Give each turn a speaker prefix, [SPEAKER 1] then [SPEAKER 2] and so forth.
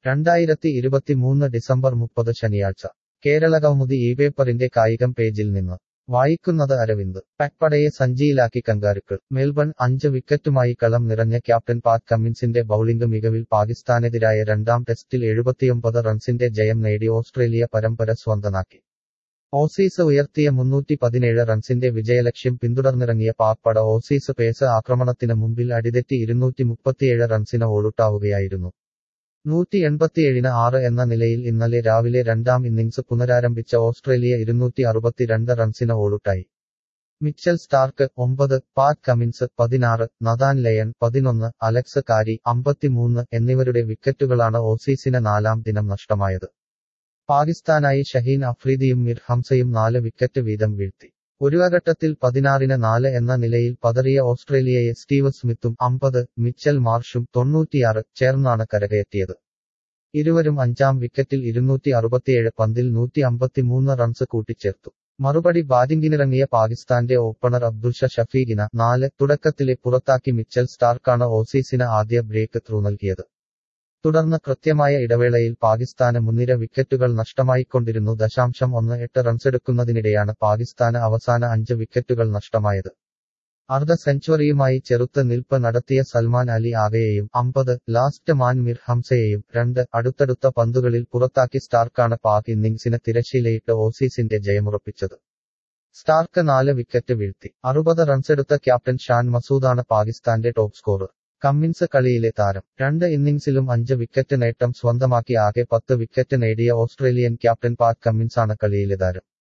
[SPEAKER 1] രണ്ടായിരത്തി ഇരുപത്തിമൂന്ന് ഡിസംബർ മുപ്പത് ശനിയാഴ്ച കേരളകൗമുദി ഈ പേപ്പറിന്റെ കായികം പേജിൽ നിന്ന് വായിക്കുന്നത് അരവിന്ദ് പക്പടയെ സഞ്ചിയിലാക്കി കങ്കാരുക്കൾ മെൽബൺ അഞ്ച് വിക്കറ്റുമായി കളം നിറഞ്ഞ ക്യാപ്റ്റൻ പാറ്റ് കമ്മിൻസിന്റെ ബൌളിംഗ് മികവിൽ പാകിസ്ഥാനെതിരായ രണ്ടാം ടെസ്റ്റിൽ എഴുപത്തിയൊമ്പത് റൺസിന്റെ ജയം നേടി ഓസ്ട്രേലിയ പരമ്പര സ്വന്തമാക്കി ഓസീസ് ഉയർത്തിയ മുന്നൂറ്റി പതിനേഴ് റൺസിന്റെ വിജയലക്ഷ്യം പിന്തുടർന്നിറങ്ങിയ പാക്പട ഓസീസ് പേസ് ആക്രമണത്തിന് മുമ്പിൽ അടിതെറ്റി ഇരുന്നൂറ്റി മുപ്പത്തിയേഴ് റൺസിന് ഓളുട്ടാവുകയായിരുന്നു നൂറ്റി എൺപത്തിയേഴിന് ആറ് എന്ന നിലയിൽ ഇന്നലെ രാവിലെ രണ്ടാം ഇന്നിംഗ്സ് പുനരാരംഭിച്ച ഓസ്ട്രേലിയ ഇരുന്നൂറ്റി അറുപത്തിരണ്ട് റൺസിന് ഓളുട്ടായി മിച്ചൽ സ്റ്റാർക്ക് ഒമ്പത് പാറ്റ് കമിൻസ് പതിനാറ് നദാൻ ലയൺ പതിനൊന്ന് അലക്സ് കാരി അമ്പത്തിമൂന്ന് എന്നിവരുടെ വിക്കറ്റുകളാണ് ഓസീസിന് നാലാം ദിനം നഷ്ടമായത് പാകിസ്ഥാനായി ഷഹീൻ അഫ്രീദിയും മിർ ഹംസയും നാല് വിക്കറ്റ് വീതം വീഴ്ത്തി ഒരു ഘട്ടത്തിൽ പതിനാറിന് നാല് എന്ന നിലയിൽ പതറിയ ഓസ്ട്രേലിയയെ സ്റ്റീവ് സ്മിത്തും അമ്പത് മിച്ചൽ മാർഷും തൊണ്ണൂറ്റിയാറ് ചേർന്നാണ് കരകയറ്റിയത് ഇരുവരും അഞ്ചാം വിക്കറ്റിൽ ഇരുന്നൂറ്റി അറുപത്തിയേഴ് പന്തിൽ നൂറ്റി അമ്പത്തിമൂന്ന് റൺസ് കൂട്ടിച്ചേർത്തു മറുപടി ബാറ്റിംഗിനിറങ്ങിയ പാകിസ്ഥാന്റെ ഓപ്പണർ അബ്ദുഷ ഷഫീഖിന നാല് തുടക്കത്തിലെ പുറത്താക്കി മിച്ചൽ സ്റ്റാർക്കാണ് ഓസീസിന് ആദ്യ ബ്രേക്ക് ത്രൂ നൽകിയത് തുടർന്ന് കൃത്യമായ ഇടവേളയിൽ പാകിസ്ഥാന് മുൻനിര വിക്കറ്റുകൾ നഷ്ടമായിക്കൊണ്ടിരുന്നു ദശാംശം ഒന്ന് എട്ട് റൺസെടുക്കുന്നതിനിടെയാണ് പാകിസ്ഥാന് അവസാന അഞ്ച് വിക്കറ്റുകൾ നഷ്ടമായത് അർദ്ധ സെഞ്ചുറിയുമായി ചെറുത്ത് നിൽപ്പ് നടത്തിയ സൽമാൻ അലി ആകയെയും അമ്പത് ലാസ്റ്റ് മാൻ മിർ ഹംസയെയും രണ്ട് അടുത്തടുത്ത പന്തുകളിൽ പുറത്താക്കി സ്റ്റാർക്കാണ് പാക് ഇന്നിംഗ്സിന് തിരശ്ശീലയിട്ട് ഓസീസിന്റെ ജയമുറപ്പിച്ചത് സ്റ്റാർക്ക് നാല് വിക്കറ്റ് വീഴ്ത്തി അറുപത് റൺസെടുത്ത ക്യാപ്റ്റൻ ഷാൻ മസൂദാണ് പാകിസ്ഥാന്റെ ടോപ്പ് സ്കോറർ കമ്മിൻസ് കളിയിലെ താരം രണ്ട് ഇന്നിംഗ്സിലും അഞ്ച് വിക്കറ്റ് നേട്ടം സ്വന്തമാക്കി ആകെ പത്ത് വിക്കറ്റ് നേടിയ ഓസ്ട്രേലിയൻ ക്യാപ്റ്റൻ പാറ്റ് കമ്മിൻസാണ് കളിയിലെ താരം